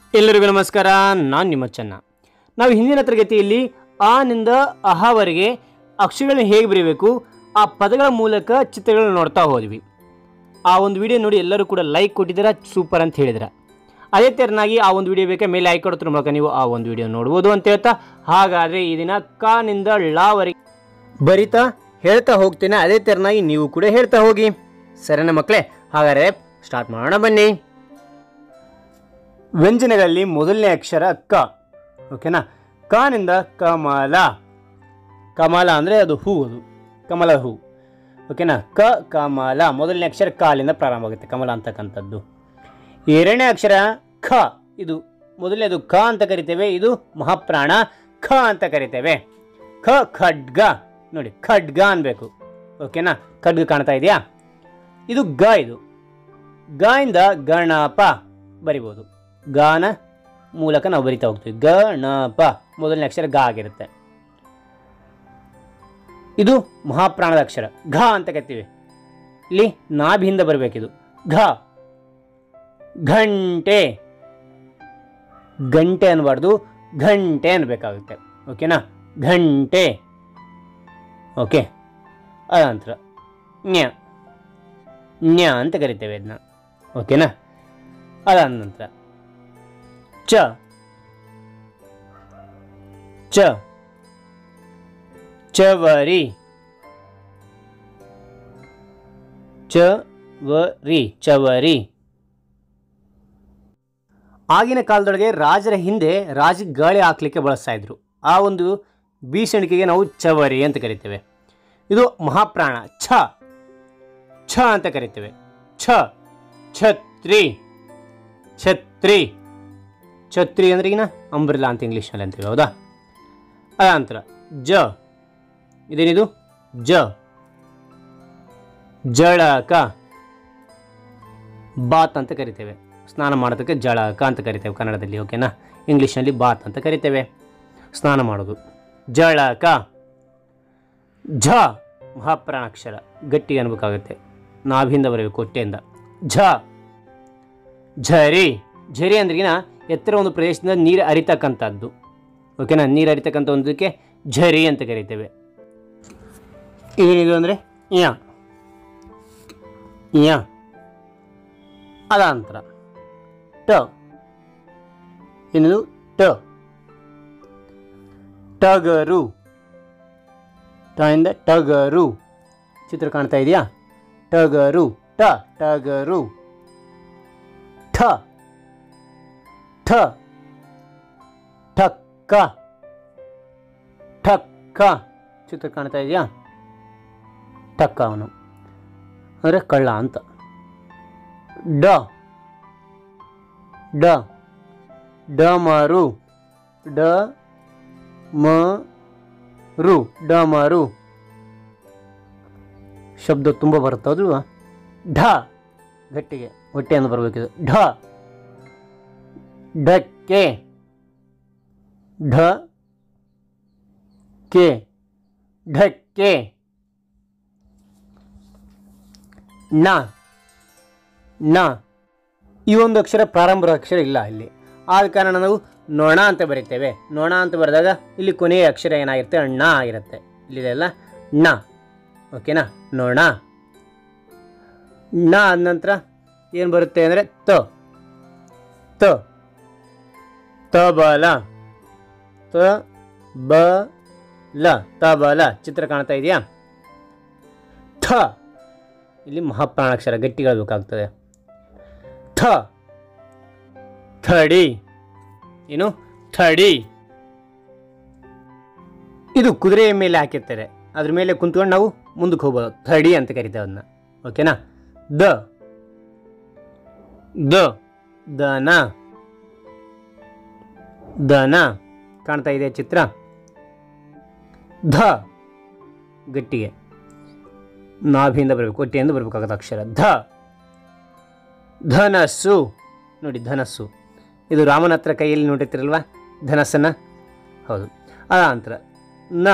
ಎಲ್ಲರಿಗೂ ನಮಸ್ಕಾರ ನಾನು ನಿಮ್ಮ ಚೆನ್ನ ನಾವು ಹಿಂದಿನ ತರಗತಿಯಲ್ಲಿ ಆ ನಿಂದ ಅಹಾವರೆಗೆ ಅಕ್ಷರಗಳನ್ನ ಹೇಗೆ ಬರೀಬೇಕು ಆ ಪದಗಳ ಮೂಲಕ ಚಿತ್ರಗಳನ್ನ ನೋಡ್ತಾ ಹೋದ್ವಿ ಆ ಒಂದು ವಿಡಿಯೋ ನೋಡಿ ಎಲ್ಲರೂ ಕೂಡ ಲೈಕ್ ಕೊಟ್ಟಿದ್ದೀರಾ ಸೂಪರ್ ಅಂತ ಹೇಳಿದಿರ ಅದೇ ತೆರನಾಗಿ ಆ ಒಂದು ವಿಡಿಯೋ ಬೇಕಾ ಮೇಲೆ ಲೈಕ್ ಕೊಡೋದ್ರ ಮೂಲಕ ನೀವು ಆ ಒಂದು ವಿಡಿಯೋ ನೋಡ್ಬೋದು ಅಂತ ಹೇಳ್ತಾ ಹಾಗಾದರೆ ಈ ದಿನ ಕಾನಿಂದ ಲಾವರೆಗೆ ಬರಿತಾ ಹೇಳ್ತಾ ಹೋಗ್ತೇನೆ ಅದೇ ತೆರನಾಗಿ ನೀವು ಕೂಡ ಹೇಳ್ತಾ ಹೋಗಿ ಸರಿನಾ ಮಕ್ಕಳೇ ಹಾಗಾದರೆ ಸ್ಟಾರ್ಟ್ ಮಾಡೋಣ ಬನ್ನಿ ವ್ಯಂಜನಗಳಲ್ಲಿ ಮೊದಲನೇ ಅಕ್ಷರ ಕ ಓಕೆನಾ ಕಾನಿಂದ ಕಮಲ ಕಮಲ ಅಂದರೆ ಅದು ಹೂ ಅದು ಕಮಲ ಹೂ ಓಕೆನಾ ಕ ಕಮಲ ಮೊದಲನೇ ಅಕ್ಷರ ಕಾಲಿಂದ ಪ್ರಾರಂಭ ಆಗುತ್ತೆ ಕಮಲ ಅಂತಕ್ಕಂಥದ್ದು ಎರಡನೇ ಅಕ್ಷರ ಖ ಇದು ಮೊದಲನೇದು ಖ ಅಂತ ಕರಿತೇವೆ ಇದು ಮಹಾಪ್ರಾಣ ಖ ಅಂತ ಕರಿತೇವೆ ಖ ಖಡ್ಗ ನೋಡಿ ಖಡ್ಗ ಅನ್ಬೇಕು ಓಕೆನಾ ಖಡ್ಗ ಕಾಣ್ತಾ ಇದೆಯಾ ಇದು ಗ ಇದು ಗ ಇಂದ ಗಣಪ ಬರಿಬೋದು ಗಾನ ಮೂಲಕ ನಾವು ಬರಿತಾ ಹೋಗ್ತೀವಿ ಗಣಪ ಮೊದಲನೇ ಅಕ್ಷರ ಗ ಆಗಿರುತ್ತೆ ಇದು ಮಹಾಪ್ರಾಣದ ಅಕ್ಷರ ಘ ಅಂತ ಕರಿತೀವಿ ಇಲ್ಲಿ ನಾಭಿಯಿಂದ ಬರಬೇಕಿದು ಘ ಘಂಟೆ ಗಂಟೆ ಅನ್ಬಾರ್ದು ಘಂಟೆ ಅನ್ಬೇಕಾಗುತ್ತೆ ಓಕೆನಾ ಘಂಟೆ ಓಕೆ ಅನಂತರ ನ್ಯ ನ್ಯ ಅಂತ ಕರಿತೇವೆ ಇದನ್ನ ಓಕೆನಾ ಅದಾದ ನಂತರ ಚ ಚ ಚವರಿ ಚವರಿ ಚವರಿ ಆಗಿನ ಕಾಲದೊಳಗೆ ರಾಜರ ಹಿಂದೆ ರಾಜ ಗಾಳಿ ಹಾಕ್ಲಿಕ್ಕೆ ಬಳಸ್ತಾ ಇದ್ರು ಆ ಒಂದು ಬೀಸಣಿಕೆಗೆ ನಾವು ಚವರಿ ಅಂತ ಕರಿತೇವೆ ಇದು ಮಹಾಪ್ರಾಣ ಛ ಛ ಅಂತ ಕರಿತೇವೆ ಛ ಛತ್ರಿ ಛತ್ರಿ ಛತ್ರಿ ಅಂದ್ರೆ ಈಗಿನ ಅಂಬ್ರಿಲಾ ಅಂತ ಇಂಗ್ಲೀಷ್ನಲ್ಲಿ ಅಂತೀವಿ ಹೌದಾ ಅನಂತರ ಜ ಇದೇನಿದು ಜ ಜಳಕ ಬಾತ್ ಅಂತ ಕರಿತೇವೆ ಸ್ನಾನ ಮಾಡೋದಕ್ಕೆ ಜಳಕ ಅಂತ ಕರಿತೇವೆ ಕನ್ನಡದಲ್ಲಿ ಓಕೆನಾ ಇಂಗ್ಲೀಷ್ನಲ್ಲಿ ಬಾತ್ ಅಂತ ಕರಿತೇವೆ ಸ್ನಾನ ಮಾಡೋದು ಜಳಕ ಝ ಮಹಾಪ್ರಾಣಾಕ್ಷರ ಗಟ್ಟಿಗೆ ಅನ್ಬೇಕಾಗುತ್ತೆ ನಾಭಿಂದ ಬರಬೇಕು ಹೊಟ್ಟೆಯಿಂದ ಝ ಝರಿ ಝರಿ ಅಂದ್ರಿಗಿನ ಎತ್ತರ ಒಂದು ಪ್ರದೇಶದಿಂದ ನೀರು ಹರಿತಕ್ಕಂಥದ್ದು ಓಕೆನಾ ನೀರು ಹರಿತಕ್ಕಂಥ ಒಂದಕ್ಕೆ ಝರಿ ಅಂತ ಕರಿತೇವೆ ಏನಿದು ಅಂದರೆ ಯ ಯ ಅದಾನಂತರ ಟ ಏನಿದು ಟ ಟಗರು ಟ ಇಂದ ಟಗರು ಚಿತ್ರ ಕಾಣ್ತಾ ಇದೆಯಾ ಟಗರು ಟ ಟಗರು ಠ ಠ ಠಕ್ಕ ಠಕ್ಕ ಚಿತ್ರ ಕಾಣ್ತಾ ಇದೆಯಾ ಠಕ್ಕ ಅವನು ಅಂದರೆ ಕಳ್ಳ ಅಂತ ಡ ಡ ಡಮರು ಡ ಮ ರು ಡಮರು ಶಬ್ದ ತುಂಬ ಬರುತ್ತೆ ಅದು ಢ ಗಟ್ಟಿಗೆ ಹೊಟ್ಟೆಯನ್ನು ಬರಬೇಕಿದು ಢ ಢಕ್ಕೆ ಢ ಕೆ ಢಕ್ಕೆ ನ ನ ಈ ಒಂದು ಅಕ್ಷರ ಪ್ರಾರಂಭದ ಅಕ್ಷರ ಇಲ್ಲ ಇಲ್ಲಿ ಆದ ಕಾರಣ ನಾವು ನೊಣ ಅಂತ ಬರಿತೇವೆ ನೊಣ ಅಂತ ಬರೆದಾಗ ಇಲ್ಲಿ ಕೊನೆಯ ಅಕ್ಷರ ಏನಾಗಿರುತ್ತೆ ಣ ಆಗಿರುತ್ತೆ ಇಲ್ಲಿದೆಲ್ಲ ಣ ಓಕೆನಾ ನೊಣ ಣ ಆದ ನಂತರ ಏನು ಬರುತ್ತೆ ಅಂದರೆ ತ ತ ತಬಲ ತ ಬ ಲ ತಬಲ ಚಿತ್ರ ಕಾಣ್ತಾ ಇದೆಯಾ ಥ ಇಲ್ಲಿ ಮಹಾಪ್ರಾಣಾಕ್ಷರ ಗಟ್ಟಿಗಳಬೇಕಾಗ್ತದೆ ಥ ಥಡಿ ಏನು ಥಡಿ ಇದು ಕುದುರೆಯ ಮೇಲೆ ಹಾಕಿರ್ತಾರೆ ಅದ್ರ ಮೇಲೆ ಕುಂತ್ಕೊಂಡು ನಾವು ಮುಂದಕ್ಕೆ ಹೋಗ್ಬೋದು ಥಡಿ ಅಂತ ಕರಿತೇವೆ ಅದನ್ನ ಓಕೆನಾ ದ ದ ದನ ದನ ಕಾಣ್ತಾ ಇದೆ ಚಿತ್ರ ಧ ಗಟ್ಟಿಗೆ ನಾಭಿಯಿಂದ ಬರಬೇಕು ಹೊಟ್ಟೆಯಿಂದ ಬರಬೇಕಾಗತ್ತೆ ಅಕ್ಷರ ಧ ಧನಸ್ಸು ನೋಡಿ ಧನಸ್ಸು ಇದು ರಾಮನ ಹತ್ರ ಕೈಯಲ್ಲಿ ನೋಡಿರ್ತಿರಲ್ವಾ ಧನಸ್ಸನ್ನು ಹೌದು ಆ ನಂತರ ನ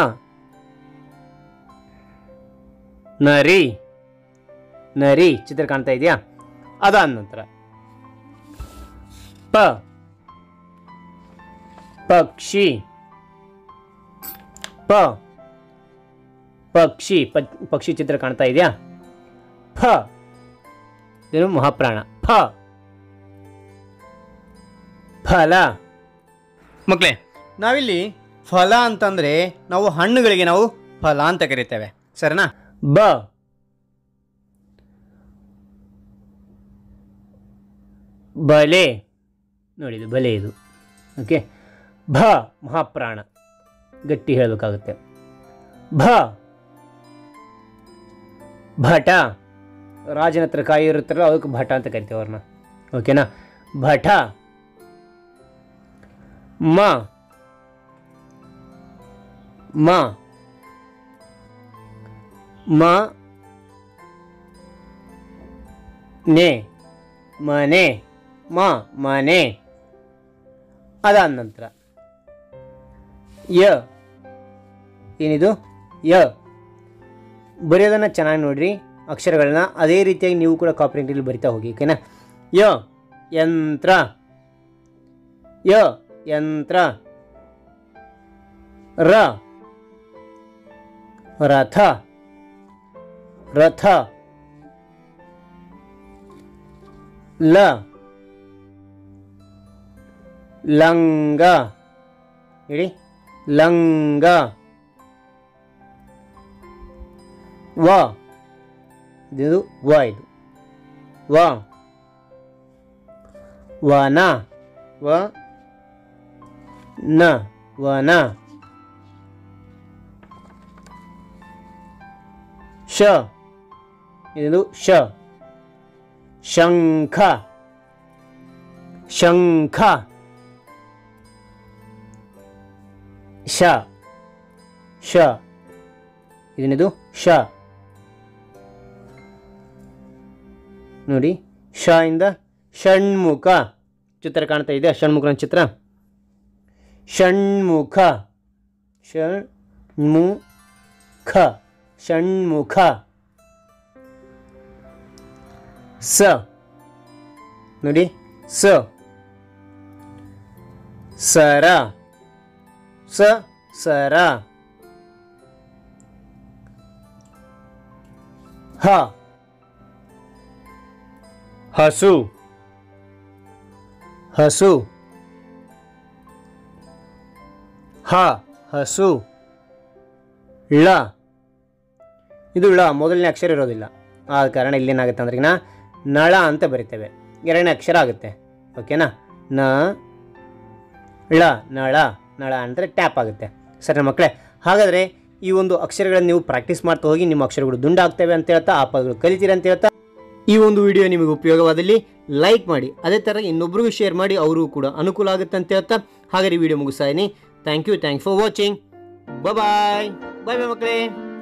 ನರಿ ನರಿ ಚಿತ್ರ ಕಾಣ್ತಾ ಇದೆಯಾ ಅದಾದ ನಂತರ ಪ ಪಕ್ಷಿ ಪ ಪಕ್ಷಿ ಪ- ಪಕ್ಷಿ ಚಿತ್ರ ಕಾಣ್ತಾ ಇದೆಯಾ ಫ ಇದು ಮಹಾಪ್ರಾಣ ಫ ಫಲ ಮಕ್ಕಳೇ ನಾವಿಲ್ಲಿ ಫಲ ಅಂತಂದರೆ ನಾವು ಹಣ್ಣುಗಳಿಗೆ ನಾವು ಫಲ ಅಂತ ಕರಿತೇವೆ ಸರಿನಾ ಬ ಬಲೆ ನೋಡಿ ಇದು ಬಲೆ ಇದು ಓಕೆ ಭ ಮಹಾಪ್ರಾಣ ಗಟ್ಟಿ ಹೇಳಬೇಕಾಗುತ್ತೆ ಭ ಭಟ ರಾಜನ ಹತ್ರ ಕಾಯಿ ಇರುತ್ತಾರಲ್ಲ ಅದಕ್ಕೆ ಭಟ ಅಂತ ಕರಿತೇವೆ ಅವ್ರನ್ನ ಓಕೆನಾ ಭಟ ಮ ಮ ಮ ನೆ ಮನೆ ಮ ಮನೆ ಅದಾದ ನಂತರ ಯ ಏನಿದು ಯ ಬರೆಯೋದನ್ನು ಚೆನ್ನಾಗಿ ನೋಡ್ರಿ ಅಕ್ಷರಗಳನ್ನ ಅದೇ ರೀತಿಯಾಗಿ ನೀವು ಕೂಡ ಕಾಪಿ ರೈಟಿಂಗಲ್ಲಿ ಬರಿತಾ ಹೋಗಿ ಓಕೆನಾ ಯ ಯಂತ್ರ ಯ ಯಂತ್ರ ರ ರಥ ರಥ ಲ ಲಂಗ ಹೇಳಿ ಲಂಗ ವ ಇದು ವ ಇದು ವ ವನ ವ ನ ವನ ಶ ಇದು ಶ ಶಂಖ ಶಂಖ ಶ ಶ ಇದೇನಿದು ಶ ನೋಡಿ ಶ ಇಂದ ಷಣ್ಮುಖ ಚಿತ್ರ ಕಾಣ್ತಾ ಇದೆ ಷಣ್ಮುಖನ ಚಿತ್ರ ಷಣ್ಮುಖ ಷಣ್ಮುಖ ಷಣ್ಮುಖ ಸ ನೋಡಿ ಸ ಸರ ಸ ಸರ ಹ ಹಸು ಹಸು ಹ ಹಸು ಳ ಇದು ಳ ಮೊದಲನೇ ಅಕ್ಷರ ಇರೋದಿಲ್ಲ ಆದ ಕಾರಣ ಇಲ್ಲೇನಾಗುತ್ತೆ ಅಂದ್ರೆ ಈಗ ನಳ ಅಂತ ಬರಿತೇವೆ ಎರಡನೇ ಅಕ್ಷರ ಆಗುತ್ತೆ ಓಕೆನಾ ನ ಳ ನಳ ನಳ ಅಂದರೆ ಟ್ಯಾಪ್ ಆಗುತ್ತೆ ಸರಿ ಮಕ್ಕಳೇ ಹಾಗಾದರೆ ಈ ಒಂದು ಅಕ್ಷರಗಳನ್ನು ನೀವು ಪ್ರಾಕ್ಟೀಸ್ ಮಾಡ್ತಾ ಹೋಗಿ ನಿಮ್ಮ ಅಕ್ಷರಗಳು ದುಂಡಾಗ್ತವೆ ಅಂತ ಹೇಳ್ತಾ ಆ ಪದಗಳು ಕಲಿತೀರಿ ಅಂತ ಹೇಳ್ತಾ ಈ ಒಂದು ವಿಡಿಯೋ ನಿಮಗೆ ಉಪಯೋಗವಾದಲ್ಲಿ ಲೈಕ್ ಮಾಡಿ ಅದೇ ಥರ ಇನ್ನೊಬ್ರಿಗೂ ಶೇರ್ ಮಾಡಿ ಅವರು ಕೂಡ ಅನುಕೂಲ ಆಗುತ್ತೆ ಅಂತ ಹೇಳ್ತಾ ಹಾಗಾದ್ರೆ ಈ ವಿಡಿಯೋ ಮುಗಿಸ್ತಾ ಇದ್ದೀನಿ thank you thanks for watching bye bye bye bye ಮಕ್ಕಳೇ